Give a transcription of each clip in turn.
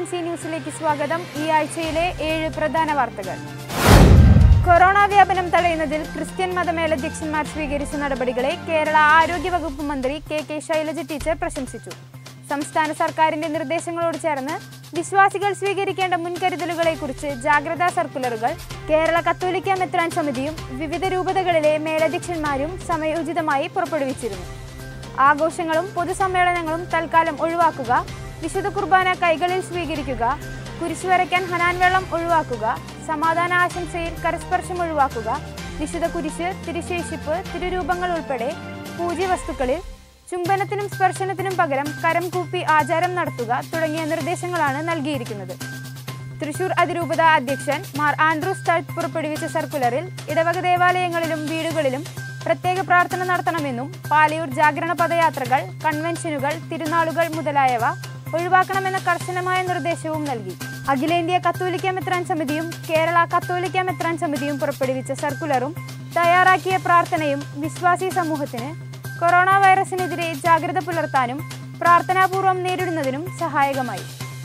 C ന്യൂസിലേക്ക് സ്വാഗതം ഈ ആഴ്ചയിലെ ഏഴ് പ്രധാന വാർത്തകൾ കൊറോണ വ്യാപനം തടയുന്നതിൽ ക്രിസ്ത്യൻ മതമേലധ്യക്ഷന്മാർ സ്വീകരിച്ച നടപടികളെ കേരള ആരോഗ്യ വകുപ്പ് മന്ത്രി കെ കെ ശൈലജ ടീച്ചർ പ്രശംസിച്ചു സംസ്ഥാന സർക്കാരിന്റെ നിർദ്ദേശങ്ങളോട് ചേർന്ന് വിശ്വാസികൾ സ്വീകരിക്കേണ്ട മുൻകരുതലുകളെക്കുറിച്ച് ജാഗ്രതാ സർക്കുലറുകൾ കേരള കത്തോലിക്ക മെത്രാൻ സമിതിയും വിവിധ രൂപതകളിലെ മേലധ്യക്ഷന്മാരും സമയോചിതമായി പുറപ്പെടുവിച്ചിരുന്നു ആഘോഷങ്ങളും പൊതുസമ്മേളനങ്ങളും തൽക്കാലം ഒഴിവാക്കുക വിശുദ്ധ കുർബാന കൈകളിൽ സ്വീകരിക്കുക കുരിശു വരയ്ക്കാൻ ഹനാൻ വെള്ളം ഒഴിവാക്കുക സമാധാന ആശംസയിൽ കരസ്പർശം ഒഴിവാക്കുക വിശുദ്ധ കുരിശ് തിരുശേഷിപ്പ് തിരുരൂപങ്ങൾ ഉൾപ്പെടെ പൂജ്യവസ്തുക്കളിൽ ചുംബനത്തിനും സ്പർശനത്തിനും പകരം കരം കൂപ്പി ആചാരം നടത്തുക തുടങ്ങിയ നിർദ്ദേശങ്ങളാണ് നൽകിയിരിക്കുന്നത് തൃശൂർ അതിരൂപത അധ്യക്ഷൻ മാർ ആൻഡ്രൂസ് തഴ് പുറപ്പെടുവിച്ച സർക്കുലറിൽ ഇടവക ദേവാലയങ്ങളിലും വീടുകളിലും പ്രത്യേക പ്രാർത്ഥന നടത്തണമെന്നും പാലയൂർ ജാഗരണ പദയാത്രകൾ കൺവെൻഷനുകൾ തിരുനാളുകൾ മുതലായവ ഒഴിവാക്കണമെന്ന കർശനമായ നിർദ്ദേശവും നൽകി അഖിലേന്ത്യാ കത്തോലിക്ക മെത്രാൻ സമിതിയും കേരള കത്തോലിക്ക മെത്രാൻ സമിതിയും പുറപ്പെടുവിച്ച സർക്കുലറും തയ്യാറാക്കിയ പ്രാർത്ഥനയും വിശ്വാസി സമൂഹത്തിന് കൊറോണ വൈറസിനെതിരെ ജാഗ്രത പുലർത്താനും പ്രാർത്ഥനാപൂർവം നേരിടുന്നതിനും സഹായകമായി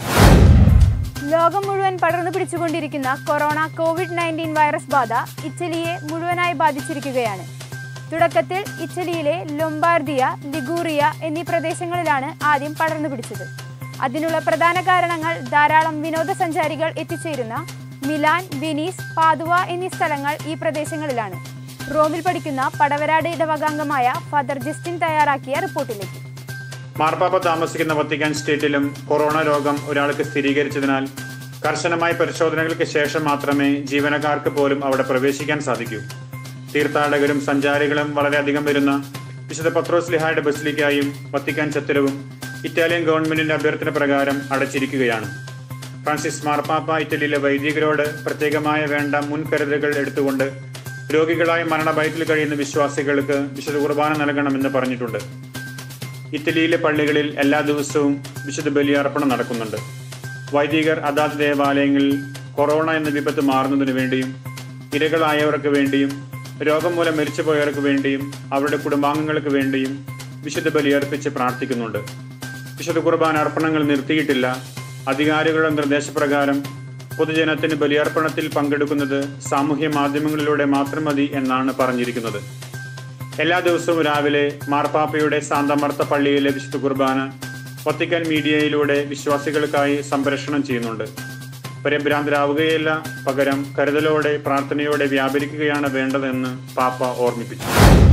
ലോകം മുഴുവൻ പടർന്നു പിടിച്ചുകൊണ്ടിരിക്കുന്ന കൊറോണ കോവിഡ് നയൻറ്റീൻ വൈറസ് ബാധ ഇറ്റലിയെ മുഴുവനായി ബാധിച്ചിരിക്കുകയാണ് തുടക്കത്തിൽ ഇറ്റലിയിലെ ലൊംബാർദിയ ലിഗൂറിയ എന്നീ പ്രദേശങ്ങളിലാണ് ആദ്യം പടർന്നു പിടിച്ചത് അതിനുള്ള പ്രധാന കാരണങ്ങൾ ധാരാളം വിനോദസഞ്ചാരികൾ എത്തിച്ചേരുന്ന മിലാൻ വെനീസ് പാതുവ എന്നീ സ്ഥലങ്ങൾ ഈ പ്രദേശങ്ങളിലാണ് റോമിൽ പഠിക്കുന്ന പടവരാട് ഇടവകാംഗമായ ഫാദർ ജസ്റ്റിൻ തയ്യാറാക്കിയ റിപ്പോർട്ടിലേക്ക് മാർപ്പാപ്പ താമസിക്കുന്ന വത്തിക്കാൻ സ്റ്റേറ്റിലും കൊറോണ രോഗം ഒരാൾക്ക് സ്ഥിരീകരിച്ചതിനാൽ കർശനമായ പരിശോധനകൾക്ക് ശേഷം മാത്രമേ ജീവനക്കാർക്ക് പോലും അവിടെ പ്രവേശിക്കാൻ സാധിക്കൂ തീർത്ഥാടകരും സഞ്ചാരികളും വളരെയധികം വരുന്ന വിശുദ്ധ പത്രോസ് ലിഹായുടെ ബസിലിക്കായും വത്തിക്കാൻ ചത്തിരവും ഇറ്റാലിയൻ ഗവൺമെന്റിന്റെ അഭ്യർത്ഥന പ്രകാരം അടച്ചിരിക്കുകയാണ് ഫ്രാൻസിസ് മാർപ്പാപ്പ ഇറ്റലിയിലെ വൈദികരോട് പ്രത്യേകമായ വേണ്ട മുൻകരുതലുകൾ എടുത്തുകൊണ്ട് രോഗികളായ മരണഭയത്തിൽ കഴിയുന്ന വിശ്വാസികൾക്ക് വിശുദ്ധ കുർബാന നൽകണമെന്ന് പറഞ്ഞിട്ടുണ്ട് ഇറ്റലിയിലെ പള്ളികളിൽ എല്ലാ ദിവസവും വിശുദ്ധ ബലിയർപ്പണം നടക്കുന്നുണ്ട് വൈദികർ അതാത് ദേവാലയങ്ങളിൽ കൊറോണ എന്ന വിപത്ത് മാറുന്നതിനു വേണ്ടിയും ഇരകളായവർക്ക് വേണ്ടിയും രോഗം മൂലം മരിച്ചുപോയവർക്ക് വേണ്ടിയും അവരുടെ കുടുംബാംഗങ്ങൾക്ക് വേണ്ടിയും വിശുദ്ധ ബലിയർപ്പിച്ച് പ്രാർത്ഥിക്കുന്നുണ്ട് വിശുദ്ധ കുർബാന അർപ്പണങ്ങൾ നിർത്തിയിട്ടില്ല അധികാരികളുടെ നിർദ്ദേശപ്രകാരം പൊതുജനത്തിന് ബലിയർപ്പണത്തിൽ പങ്കെടുക്കുന്നത് സാമൂഹ്യ മാധ്യമങ്ങളിലൂടെ മാത്രം മതി എന്നാണ് പറഞ്ഞിരിക്കുന്നത് എല്ലാ ദിവസവും രാവിലെ മാർപ്പാപ്പയുടെ സാന്തമർത്ത പള്ളിയിലെ വിശുദ്ധ കുർബാന വത്തിക്കാൻ മീഡിയയിലൂടെ വിശ്വാസികൾക്കായി സംപ്രേഷണം ചെയ്യുന്നുണ്ട് പരിഭ്രാന്തരാവുകയില്ല പകരം കരുതലോടെ പ്രാർത്ഥനയോടെ വ്യാപരിക്കുകയാണ് വേണ്ടതെന്ന് പാപ്പ ഓർമ്മിപ്പിച്ചു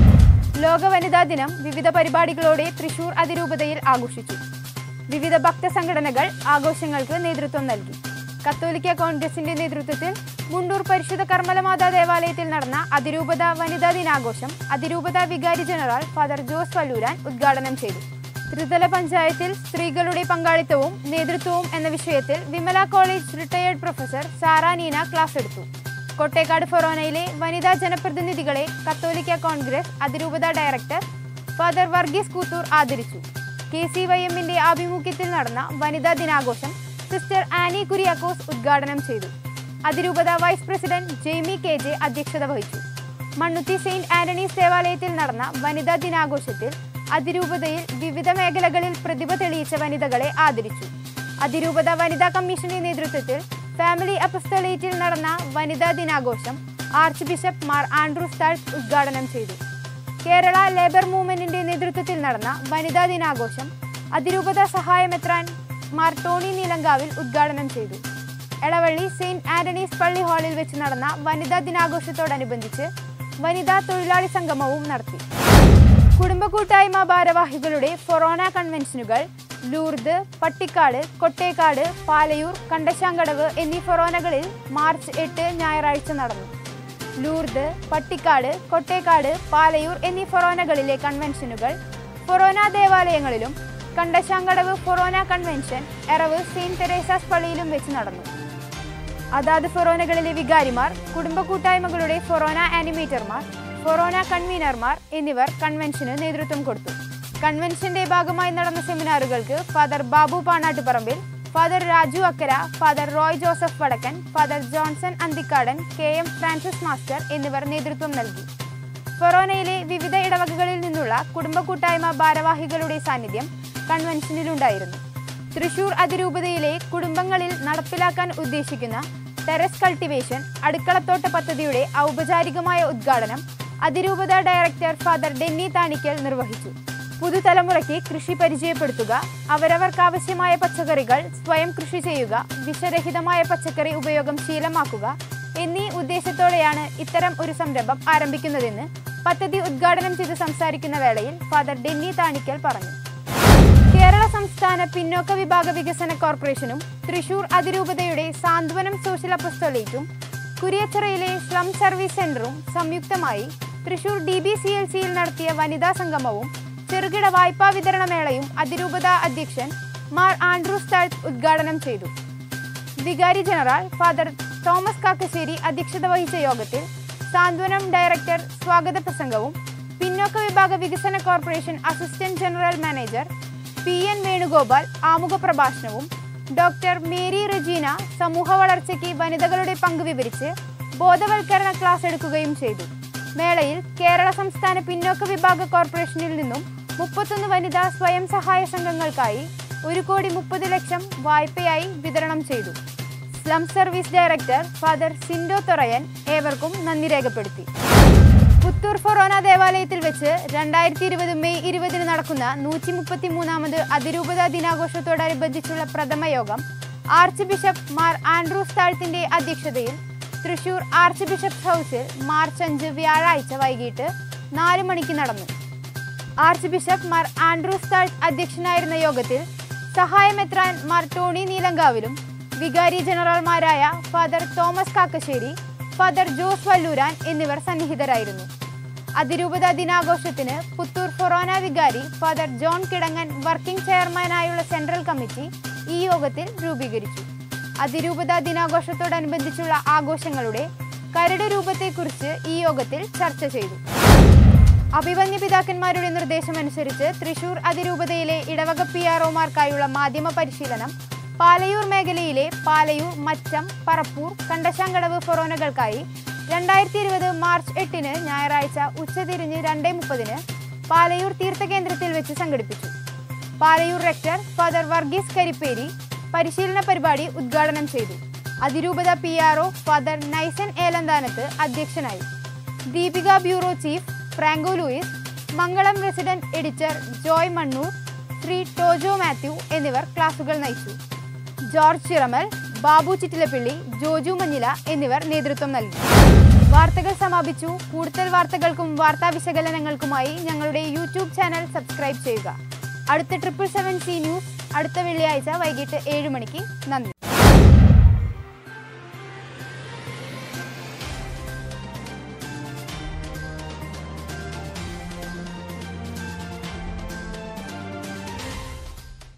ലോക വനിതാ ദിനം വിവിധ പരിപാടികളോടെ തൃശൂർ അതിരൂപതയിൽ ആഘോഷിച്ചു വിവിധ ഭക്തസംഘടനകൾ ആഘോഷങ്ങൾക്ക് നേതൃത്വം നൽകി കത്തോലിക്ക കോൺഗ്രസിന്റെ നേതൃത്വത്തിൽ മുണ്ടൂർ പരിശുദ്ധ കർമ്മലമാതാ ദേവാലയത്തിൽ നടന്ന അതിരൂപത വനിതാ ദിനാഘോഷം അതിരൂപത വികാരി ജനറൽ ഫാദർ ജോസ് വല്ലൂരാൻ ഉദ്ഘാടനം ചെയ്തു ത്രിതല പഞ്ചായത്തിൽ സ്ത്രീകളുടെ പങ്കാളിത്തവും നേതൃത്വവും എന്ന വിഷയത്തിൽ Vimala college retired professor Sara Neena class എടുത്തു കോട്ടേക്കാട് ഫൊറോനയിലെ വനിതാ ജനപ്രതിനിധികളെ കത്തോലിക്ക കോൺഗ്രസ് അതിരൂപത ഡയറക്ടർ ഫാദർ വർഗീസ് കൂത്തൂർ ആദരിച്ചു കെ സി വൈ എമ്മിന്റെ ആഭിമുഖ്യത്തിൽ നടന്ന വനിതാ ദിനാഘോഷം സിസ്റ്റർ ആനി കുര്യാക്കോസ് ഉദ്ഘാടനം ചെയ്തു അതിരൂപത vice president Jaimy K J അധ്യക്ഷത വഹിച്ചു മണ്ണുത്തി സെയിന്റ് ആന്റണീസ് ദേവാലയത്തിൽ നടന്ന വനിതാ ദിനാഘോഷത്തിൽ അതിരൂപതയിൽ വിവിധ മേഖലകളിൽ പ്രതിഭ തെളിയിച്ച വനിതകളെ ആദരിച്ചു അതിരൂപത വനിതാ കമ്മീഷന്റെ നേതൃത്വത്തിൽ ഫാമിലി അപ്പസ്തലേറ്റിൽ നടന്ന വനിതാ ദിനാഘോഷം ആർച്ച് ബിഷപ്പ് മാർ ആൻഡ്രൂസ് താഴ്സ് ഉദ്ഘാടനം ചെയ്തു കേരള ലേബർ മൂവ്മെന്റിന്റെ നേതൃത്വത്തിൽ നടന്ന വനിതാ ദിനാഘോഷം അതിരൂപത സഹായമെത്രാൻ മാർ ടോണി നീലങ്കാവിൽ ഉദ്ഘാടനം ചെയ്തു എളവള്ളി സെയിന്റ് ആന്റണീസ് പള്ളി ഹാളിൽ വെച്ച് നടന്ന വനിതാ ദിനാഘോഷത്തോടനുബന്ധിച്ച് വനിതാ തൊഴിലാളി സംഗമവും നടത്തി കുടുംബ കൂട്ടായ്മ ഭാരവാഹികളുടെ ഫൊറോന കൺവെൻഷനുകൾ ലൂർദ് പട്ടിക്കാട് കൊട്ടേക്കാട് പാലയൂർ കണ്ടശാങ്കടവ് എന്നീ ഫൊറോനകളിൽ മാർച്ച് എട്ട് ഞായറാഴ്ച നടന്നു ലൂർദ് പട്ടിക്കാട് കൊട്ടേക്കാട് പാലയൂർ എന്നീ ഫൊറോനകളിലെ കൺവെൻഷനുകൾ ഫൊറോന ദേവാലയങ്ങളിലും Kandassankadavu forane convention Erav saint Theresa's പള്ളിയിലും വെച്ച് നടന്നു അതാത് ഫൊറോനകളിലെ വികാരിമാർ കുടുംബ കൂട്ടായ്മകളുടെ ഫൊറോന ആനിമേറ്റർമാർ ഫൊറോന കൺവീനർമാർ എന്നിവർ കൺവെൻഷന് നേതൃത്വം കൊടുത്തു കൺവെൻഷന്റെ ഭാഗമായി നടന്ന സെമിനാറുകൾക്ക് father Babu Panattuparambil father Raju Akkara father Roy Joseph Vadakkan father Johnson Anthikkadan K M Francis master എന്നിവർ നേതൃത്വം നൽകി ഫൊറോനയിലെ വിവിധ ഇടവകകളിൽ നിന്നുള്ള കുടുംബ കൂട്ടായ്മ ഭാരവാഹികളുടെ സാന്നിധ്യം കൺവെൻഷനിലുണ്ടായിരുന്നു തൃശൂർ അതിരൂപതയിലെ കുടുംബങ്ങളിൽ നടപ്പിലാക്കാൻ ഉദ്ദേശിക്കുന്ന ടെറസ് കൾട്ടിവേഷൻ അടുക്കളത്തോട്ട പദ്ധതിയുടെ ഔപചാരികമായ ഉദ്ഘാടനം അതിരൂപത ഡയറക്ടർ ഫാദർ ഡെന്നി താണിക്കൽ നിർവഹിച്ചു പുതുതലമുറയ്ക്ക് കൃഷി പരിചയപ്പെടുത്തുക അവരവർക്കാവശ്യമായ പച്ചക്കറികൾ സ്വയം കൃഷി ചെയ്യുക വിഷരഹിതമായ പച്ചക്കറി ഉപയോഗം ശീലമാക്കുക എന്നീ ഉദ്ദേശത്തോടെയാണ് ഇത്തരം ഒരു സംരംഭം ആരംഭിക്കുന്നതെന്ന് പദ്ധതി ഉദ്ഘാടനം ചെയ്ത് സംസാരിക്കുന്ന വേളയിൽ ഫാദർ ഡെന്നി താണിക്കൽ പറഞ്ഞു കേരള സംസ്ഥാന പിന്നോക്ക വിഭാഗ വികസന കോർപ്പറേഷനും തൃശൂർ അതിരൂപതയുടെ സാന്ത്വനം സോഷ്യൽ അപ്പസ്തോലേറ്റും കുരിയച്ചിറയിലെ സ്ലം സർവീസ് സെന്ററും സംയുക്തമായി Thrissur D B C L സിയിൽ നടത്തിയ വനിതാ സംഗമവും ചെറുകിട വായ്പാ വിതരണ മേളയും അതിരൂപത അധ്യക്ഷൻ മാർ ആൻഡ്രൂസ് താഴ്ത്ത് ഉദ്ഘാടനം ചെയ്തു വികാരി ജനറൽ ഫാദർ തോമസ് കാക്കശ്ശേരി അധ്യക്ഷത വഹിച്ച യോഗത്തിൽ സാന്ത്വനം ഡയറക്ടർ സ്വാഗത പ്രസംഗവും പിന്നോക്ക വിഭാഗ വികസന corporation assistant general manager P N Venugopal ആമുഖ പ്രഭാഷണവും ഡോക്ടർ മേരി റജീന സമൂഹ വളർച്ചയ്ക്ക് വനിതകളുടെ പങ്ക് വിവരിച്ച് ബോധവൽക്കരണ ക്ലാസ് എടുക്കുകയും ചെയ്തു മേളയിൽ കേരള സംസ്ഥാന പിന്നോക്ക വിഭാഗ കോർപ്പറേഷനിൽ നിന്നും മുപ്പത്തൊന്ന് വനിതാ സ്വയം സഹായ സംഘങ്ങൾക്കായി ഒരു കോടി മുപ്പത് ലക്ഷം വായ്പയായി വിതരണം ചെയ്തു slum service director father Sindo Thorayan ഏവർക്കും നന്ദി രേഖപ്പെടുത്തി പുത്തൂർ ഫൊറോന ദേവാലയത്തിൽ വെച്ച് രണ്ടായിരത്തി ഇരുപത് മെയ് ഇരുപതിന് നടക്കുന്ന നൂറ്റി മുപ്പത്തി മൂന്നാമത് അതിരൂപത ദിനാഘോഷത്തോടനുബന്ധിച്ചുള്ള പ്രഥമ യോഗം ആർച്ച് ബിഷപ്പ് മാർ ആൻഡ്രൂസ് താഴ്ത്തിന്റെ അധ്യക്ഷതയിൽ തൃശൂർ ആർച്ച് ബിഷപ്പ് ഹൗസിൽ മാർച്ച് അഞ്ച് വ്യാഴാഴ്ച വൈകിട്ട് നാല് മണിക്ക് നടന്നു ആർച്ച് ബിഷപ്പ് മാർ ആൻഡ്രൂസ് താഴ് അധ്യക്ഷനായിരുന്ന യോഗത്തിൽ സഹായമെത്രാൻ മാർ ടോണി നീലങ്കാവിലും വികാരി ജനറൽമാരായ father Thomas Kakkassery father Jose Valluran എന്നിവർ സന്നിഹിതരായിരുന്നു അതിരൂപത ദിനാഘോഷത്തിന് പുത്തൂർ ഫൊറോന വികാരി ഫാദർ ജോൺ കിടങ്ങൻ വർക്കിംഗ് ചെയർമാനായുള്ള സെൻട്രൽ കമ്മിറ്റി ഈ യോഗത്തിൽ രൂപീകരിച്ചു അതിരൂപത ദിനാഘോഷത്തോടനുബന്ധിച്ചുള്ള ആഘോഷങ്ങളുടെ കരട് രൂപത്തെക്കുറിച്ച് ഈ യോഗത്തിൽ ചർച്ച ചെയ്തു അഭിമന്യ പിതാക്കന്മാരുടെ നിർദ്ദേശമനുസരിച്ച് തൃശൂർ അതിരൂപതയിലെ ഇടവക പി ആർഒമാർക്കായുള്ള മാധ്യമ പരിശീലനം പാലയൂർ മേഖലയിലെ പാലയൂർ മച്ചം പറപ്പൂർ കണ്ടശാങ്കടവ് ഫൊറോനകൾക്കായി രണ്ടായിരത്തി ഇരുപത് മാർച്ച് എട്ടിന് ഞായറാഴ്ച ഉച്ചതിരിഞ്ഞ് രണ്ടേ മുപ്പതിന് പാലയൂർ തീർത്ഥകേന്ദ്രത്തിൽ വെച്ച് സംഘടിപ്പിച്ചു പാലയൂർ റെക്ടർ ഫാദർ വർഗീസ് കരിപ്പേരി പരിശീലന പരിപാടി ഉദ്ഘാടനം ചെയ്തു അതിരൂപത P RO father Naison Elanthanath അധ്യക്ഷനായി Deepika bureau chief Franco Louis Mangalam resident editor Joy Mannoor Shri Tojo Mathew എന്നിവർ ക്ലാസുകൾ നയിച്ചു ജോർജ് ചിറമൽ ബാബു ചിറ്റിലപ്പിള്ളി ജോജു മഞ്ഞില എന്നിവർ നേതൃത്വം നൽകി വാർത്തകൾ സമാപിച്ചു കൂടുതൽ വാർത്തകൾക്കും വാർത്താ വിശകലനങ്ങൾക്കുമായി ഞങ്ങളുടെ യൂട്യൂബ് ചാനൽ സബ്സ്ക്രൈബ് ചെയ്യുക അടുത്ത ട്രിപ്പിൾ സെവൻ സി ന്യൂസ് അടുത്ത വെള്ളിയാഴ്ച വൈകിട്ട് ഏഴ് മണിക്ക് നന്ദി